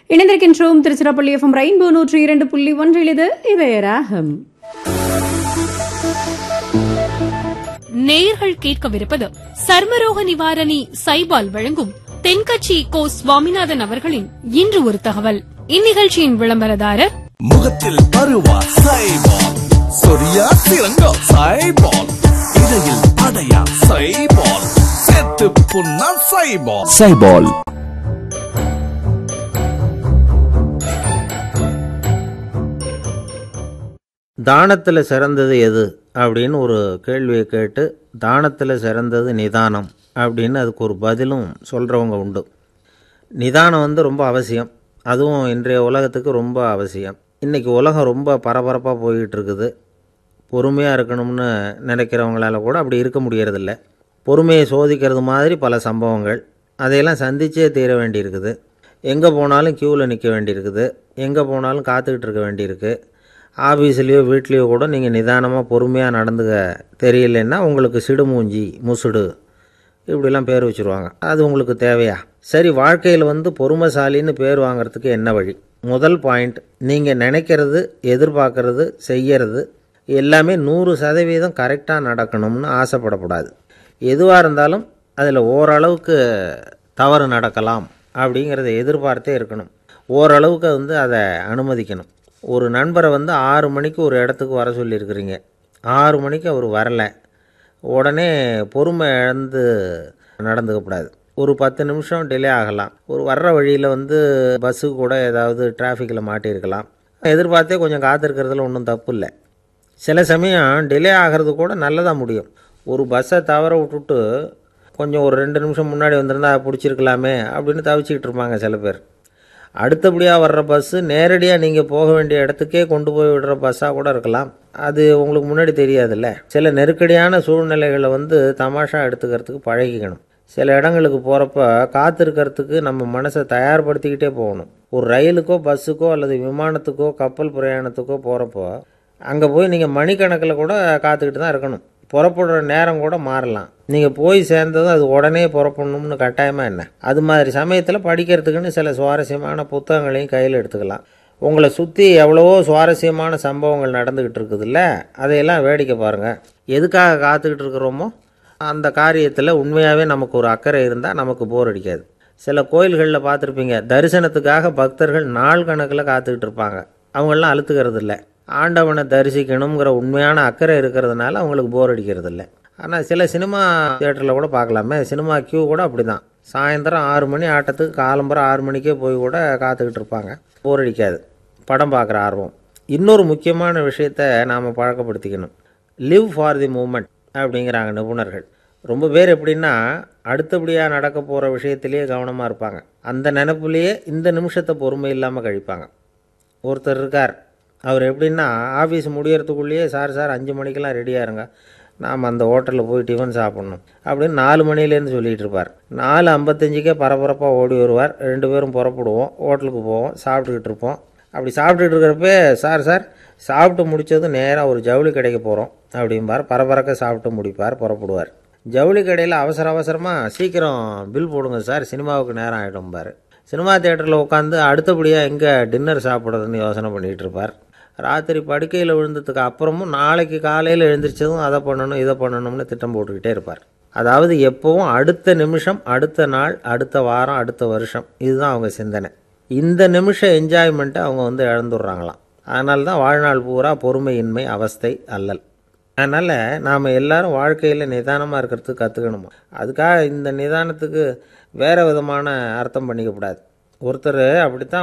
இணைந்திருக்கின்றோம் Tiruchirappalli FM rainbow நூற்றி இரண்டு புள்ளி ஒன்றில் இது இதயராகம் நேயர்கள் கேட்கவிருப்பது சர்மரோக நிவாரணி சைபால் வழங்கும் தென்கட்சி கோ சுவாமிநாதன் அவர்களின் இன்று ஒரு தகவல் இந்நிகழ்ச்சியின் விளம்பரதாரர் முகத்தில் பருவா சைபால் சொரியா சிறங்கா சைபால் இடையில் அடையா சைபால் செத்து புண்ணா சைபால் சைபால் தானத்தில் சிறந்தது எது அப்படின்னு ஒரு கேள்வியை கேட்டு தானத்தில் சிறந்தது நிதானம் அப்படின்னு அதுக்கு ஒரு பதிலும் சொல்கிறவங்க உண்டு நிதானம் வந்து ரொம்ப அவசியம் அதுவும் இன்றைய உலகத்துக்கு ரொம்ப அவசியம் இன்றைக்கி உலகம் ரொம்ப பரபரப்பாக போய்கிட்டு இருக்குது பொறுமையாக இருக்கணும்னு நினைக்கிறவங்களால கூட அப்படி இருக்க முடியறதில்ல பொறுமையை சோதிக்கிறது மாதிரி பல சம்பவங்கள் அதையெல்லாம் சந்திச்சே தீர வேண்டியிருக்குது எங்கே போனாலும் க்யூவில் நிற்க வேண்டியிருக்குது எங்கே போனாலும் காத்துக்கிட்டு இருக்க வேண்டியிருக்கு ஆஃபீஸ்லேயோ வீட்லேயோ கூட நீங்கள் நிதானமாக பொறுமையாக நடந்துக்க தெரியலன்னா உங்களுக்கு சிடுமூஞ்சி முசுடு இப்படிலாம் பேர் வச்சுருவாங்க அது உங்களுக்கு தேவையா சரி வாழ்க்கையில் வந்து பொறுமைசாலின்னு பேர் வாங்குறதுக்கு என்ன வழி முதல் பாயிண்ட் நீங்கள் நினைக்கிறது எதிர்பார்க்கறது செய்யறது எல்லாமே நூறு சதவீதம் கரெக்டாக நடக்கணும்னு ஆசைப்படக்கூடாது எதுவாக இருந்தாலும் அதில் ஓரளவுக்கு தவறு நடக்கலாம் அப்படிங்கிறத எதிர்பார்த்தே இருக்கணும் ஓரளவுக்கு வந்து அதை அனுமதிக்கணும் ஒரு நண்பரை வந்து ஆறு மணிக்கு ஒரு இடத்துக்கு வர சொல்லியிருக்கிறீங்க ஆறு மணிக்கு அவர் வரலை உடனே பொறுமை இழந்து நடந்துக்கக்கூடாது ஒரு பத்து நிமிஷம் டிலே ஆகலாம் ஒரு வர்ற வழியில் வந்து பஸ்ஸு கூட ஏதாவது டிராஃபிக்கில் மாட்டியிருக்கலாம் எதிர்பார்த்தே கொஞ்சம் காத்திருக்கிறதுல ஒன்றும் தப்பு இல்லை சில சமயம் டிலே ஆகிறது கூட நல்லதாக முடியும் ஒரு பஸ்ஸை தவற விட்டுட்டு கொஞ்சம் ஒரு ரெண்டு நிமிஷம் முன்னாடி வந்திருந்தா பிடிச்சிருக்கலாமே அப்படின்னு தவிச்சிக்கிட்டு இருப்பாங்க சில பேர் அடுத்தபடியாக வர்ற பஸ்ஸு நேரடியாக நீங்கள் போக வேண்டிய இடத்துக்கே கொண்டு போய் விடுற பஸ்ஸாக கூட இருக்கலாம் அது உங்களுக்கு முன்னாடி தெரியாதுல்ல சில நெருக்கடியான சூழ்நிலைகளை வந்து தமாஷா எடுத்துக்கிறதுக்கு பழகிக்கணும் சில இடங்களுக்கு போகிறப்ப காத்திருக்கிறதுக்கு நம்ம மனசை தயார்படுத்திக்கிட்டே போகணும் ஒரு ரயிலுக்கோ பஸ்ஸுக்கோ அல்லது விமானத்துக்கோ கப்பல் பிரயாணத்துக்கோ போகிறப்போ அங்கே போய் நீங்கள் மணிக்கணக்கில் கூட காத்துக்கிட்டு தான் இருக்கணும் புறப்படுற நேரம் கூட மாறலாம் நீங்கள் போய் சேர்ந்ததும் அது உடனே புறப்படணும்னு கட்டாயமாக என்ன அது மாதிரி சமயத்தில் படிக்கிறதுக்குன்னு சில சுவாரஸ்யமான புத்தகங்களையும் கையில் எடுத்துக்கலாம் உங்களை சுற்றி எவ்வளவோ சுவாரஸ்யமான சம்பவங்கள் நடந்துக்கிட்டு இருக்குதுல்ல அதையெல்லாம் வேடிக்கை பாருங்கள் எதுக்காக காத்துக்கிட்டு இருக்கிறோமோ அந்த காரியத்தில் உண்மையாகவே நமக்கு ஒரு அக்கறை இருந்தால் நமக்கு போர் அடிக்காது சில கோயில்களில் பார்த்துருப்பீங்க தரிசனத்துக்காக பக்தர்கள் நாள் கணக்கில் காத்துக்கிட்டு இருப்பாங்க அவங்களெலாம் அழுத்துக்கிறது இல்லை ஆண்டவனை தரிசிக்கணுங்கிற உண்மையான அக்கறை இருக்கிறதுனால அவங்களுக்கு போர் அடிக்கிறது இல்லை ஆனால் சில சினிமா தியேட்டரில் கூட பார்க்கலாமே சினிமா கியூ கூட அப்படி தான் சாயந்தரம் ஆறு மணி ஆட்டத்துக்கு காலம்பரம் ஆறு மணிக்கே போய் கூட காத்துக்கிட்டு இருப்பாங்க போர் அடிக்காது படம் பார்க்குற ஆர்வம் இன்னொரு முக்கியமான விஷயத்த நாம் பழக்கப்படுத்திக்கணும் லிவ் ஃபார் தி மூமெண்ட் அப்படிங்கிறாங்க நிபுணர்கள் ரொம்ப பேர் எப்படின்னா அடுத்தபடியாக நடக்க போகிற விஷயத்திலேயே கவனமாக இருப்பாங்க அந்த நினப்புலேயே இந்த நிமிஷத்தை பொறுமை இல்லாமல் கழிப்பாங்க ஒருத்தர் இருக்கார் அவர் எப்படின்னா ஆஃபீஸ் முடியறதுக்குள்ளேயே சார் சார் அஞ்சு மணிக்கெல்லாம் ரெடியாக இருங்க நாம் அந்த ஹோட்டலில் போய் டிஃபன் சாப்பிட்ணும் அப்படின்னு நாலு மணிலேருந்து சொல்லிகிட்டு இருப்பார் நாலு ஐம்பத்தஞ்சுக்கே பரபரப்பாக ஓடி வருவார் ரெண்டு பேரும் புறப்படுவோம் ஹோட்டலுக்கு போவோம் சாப்பிட்டுக்கிட்டு இருப்போம் அப்படி சாப்பிட்டுட்டு இருக்கிறப்ப சார் சார் சாப்பிட்டு முடித்ததும் நேராக ஒரு ஜவுளி கடைக்கு போகிறோம் அப்படிம்பார் பரபரக்க சாப்பிட்டு முடிப்பார் புறப்படுவார் ஜவுளி கடையில் அவசர அவசரமாக சீக்கிரம் பில் போடுங்க சார் சினிமாவுக்கு நேரம் ஆகிடும்பார் சினிமா தேட்டரில் உட்காந்து அடுத்தபடியாக எங்கே டின்னர் சாப்பிட்றதுன்னு யோசனை பண்ணிகிட்டு இருப்பார் ராத்திரி படுக்கையில் விழுந்ததுக்கு அப்புறமும் நாளைக்கு காலையில் எழுந்திரிச்சதும் அதை பண்ணணும் இதை பண்ணணும்னு திட்டம் போட்டுக்கிட்டே இருப்பார் அதாவது எப்போவும் அடுத்த நிமிஷம் அடுத்த நாள் அடுத்த வாரம் அடுத்த வருஷம் இதுதான் அவங்க சிந்தனை இந்த நிமிஷம் என்ஜாய்மெண்ட்டை அவங்க வந்து இழந்துடுறாங்களாம் அதனால தான் வாழ்நாள் பூரா பொறுமையின்மை அவஸ்தை அல்லல் அதனால் நாம் எல்லாரும் வாழ்க்கையில் நிதானமாக இருக்கிறதுக்கு கற்றுக்கணுமா அதுக்காக இந்த நிதானத்துக்கு வேறு விதமான அர்த்தம் பண்ணிக்கக்கூடாது ஒருத்தர் அப்படித்தான்